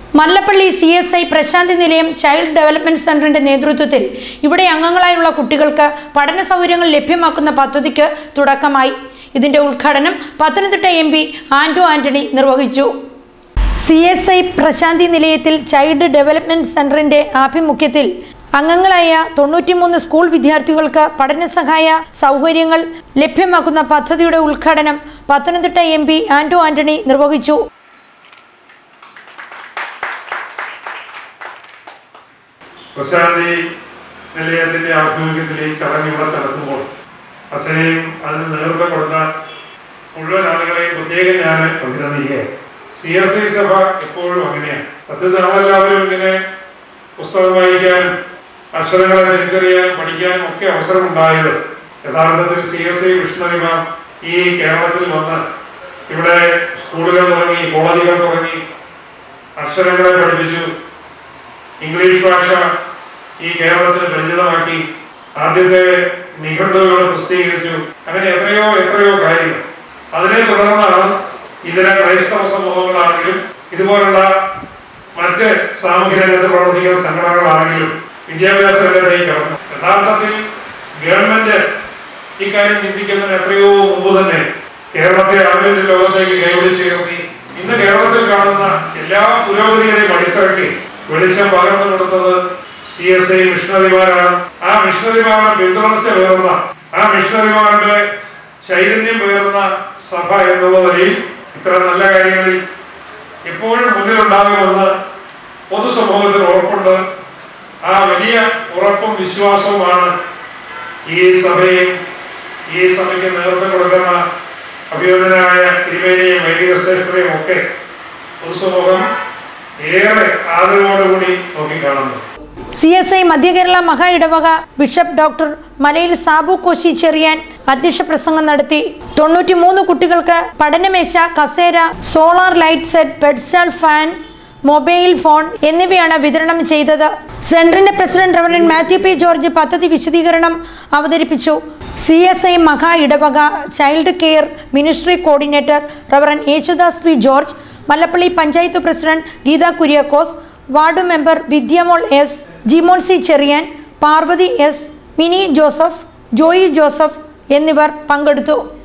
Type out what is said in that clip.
Mallappally C S I Prasanthi Nilayam child development സെന്ററിന്റെ നേതൃത്വത്തിൽ ഇവിടെ അംഗങ്ങളായുള്ള കുട്ടികൾക്ക് പഠന സൗകര്യങ്ങൾ ലഭ്യമാക്കുന്ന പദ്ധതിക്ക് തുടക്കമായി ഇതിന്റെ ഉദ്ഘാടനം പത്തനംതിട്ട എം പി ആന്റോ ആന്റണി നിർവഹിച്ചു സി എസ് ഐ പ്രശാന്തി നിലയത്തിൽ ചൈൽഡ് ഡെവലപ്മെന്റ് സെന്ററിന്റെ ആഭിമുഖ്യത്തിൽ അംഗങ്ങളായ തൊണ്ണൂറ്റിമൂന്ന് സ്കൂൾ വിദ്യാർത്ഥികൾക്ക് പഠന സഹായ സൗകര്യങ്ങൾ ലഭ്യമാക്കുന്ന പദ്ധതിയുടെ ഉദ്ഘാടനം പത്തനംതിട്ട എം പി ആന്റോ ആന്റണി നിർവഹിച്ചു പ്രശാന്തി നിലയത്തിന്റെ ആഭിമുഖ്യത്തിൽ ഈ ചടങ്ങ് ഇവിടെ നടത്തുമ്പോൾ അച്ഛനെയും അതിന് നേതൃത്വം കൊടുത്ത മുഴുവൻ ആളുകളെയും പ്രത്യേകം ഞാൻ അഭിനന്ദിക്കുകയാണ് സി എസ് ഐ സഭ എപ്പോഴും അങ്ങനെയാണ് സത്യത്തിൽ നമ്മളെല്ലാവരും ഇങ്ങനെ പുസ്തകം വായിക്കാനും അക്ഷരങ്ങളെ തിരിച്ചറിയാനും പഠിക്കാനും ഒക്കെ അവസരമുണ്ടായത് യഥാർത്ഥത്തിൽ സി എസ് ഐ വിഷ്ണുവിമ ഈ കേരളത്തിൽ വന്ന് ഇവിടെ സ്കൂളുകൾ തുടങ്ങി കോളേജുകൾ തുടങ്ങി അക്ഷരങ്ങളെ പഠിപ്പിച്ചു ഇംഗ്ലീഷ് ഭാഷ ഈ കേരളത്തിന് പരിചിതമാക്കി ആദ്യത്തെ നിഘണ്ടുകൾ പ്രസിദ്ധീകരിച്ചു അങ്ങനെ എത്രയോ എത്രയോ കാര്യങ്ങൾ അതിനെ തുടർന്നാണ് ഇതര ക്രൈസ്തവ സമൂഹങ്ങളാണെങ്കിലും ഇതുപോലുള്ള മറ്റ് സാമൂഹ്യ രംഗത്ത് പ്രവർത്തിക്കുന്ന സംഘടനകളാണെങ്കിലും വിദ്യാഭ്യാസ രംഗത്തേക്ക് കടന്നു യഥാർത്ഥത്തിൽ ഗവൺമെന്റ് ഇക്കാര്യം ചിന്തിക്കുന്നതിന് എത്രയോ മുമ്പ് തന്നെ കേരളത്തെ ആഭ്യന്തര ലോകത്തേക്ക് കൈപിടിച്ച് ഉയർത്തി ഇന്ന് കേരളത്തിൽ കാണുന്ന എല്ലാ പുരോഗതികളെയും അടിത്തിറക്കി വെളിച്ചം പകർന്നു കൊടുത്തത് സി എസ് ഐ മിഷണറിമാരാണ് ആ മിഷണറിമാരുടെ പിന്തുണച്ച പേർന്ന ആ മിഷണറിമാരുടെ ചൈതന്യം പേർന്ന സഭ എന്നുള്ള നിലയിൽ ഇത്തരം നല്ല കാര്യങ്ങളിൽ എപ്പോഴും മുന്നിലുണ്ടാകുമെന്ന് പൊതുസമൂഹത്തിന് ഉറപ്പുണ്ട് ആ വലിയ ഉറപ്പും വിശ്വാസവുമാണ് ഈ സഭയും ഈ സഭയ്ക്ക് നേതൃത്വം കൊടുക്കുന്ന അഭിയോജനായ തിരുമേനിയും വൈദിക ശ്രേഷ്ഠരെയും ഒക്കെ പൊതുസമൂഹം ഏറെ ആദരവോടുകൂടി നോക്കിക്കാണുന്നു സി എസ് ഐ മധ്യകേരള മഹാ ഇടവക ബിഷപ്പ് ഡോക്ടർ മലയിൽ സാബു കോശി ചെറിയാൻ അധ്യക്ഷ പ്രസംഗം നടത്തി തൊണ്ണൂറ്റിമൂന്ന് കുട്ടികൾക്ക് പഠനമേശ കസേര solar light set pedestal fan mobile phone എന്നിവയാണ് വിതരണം ചെയ്തത് സെന്ററിന്റെ president reverend Mathew P George പദ്ധതി വിശദീകരണം അവതരിപ്പിച്ചു സി എസ് ഐ മഹാ ഇടവക child care ministry coordinator reverend Yesudas P George Mallappally panchayat president Geetha Kuriakose ward member Vidyamol S Jimon C Cherian Parvathy S Mini Joseph Joy Joseph എന്നിവർ പങ്കെടുത്തു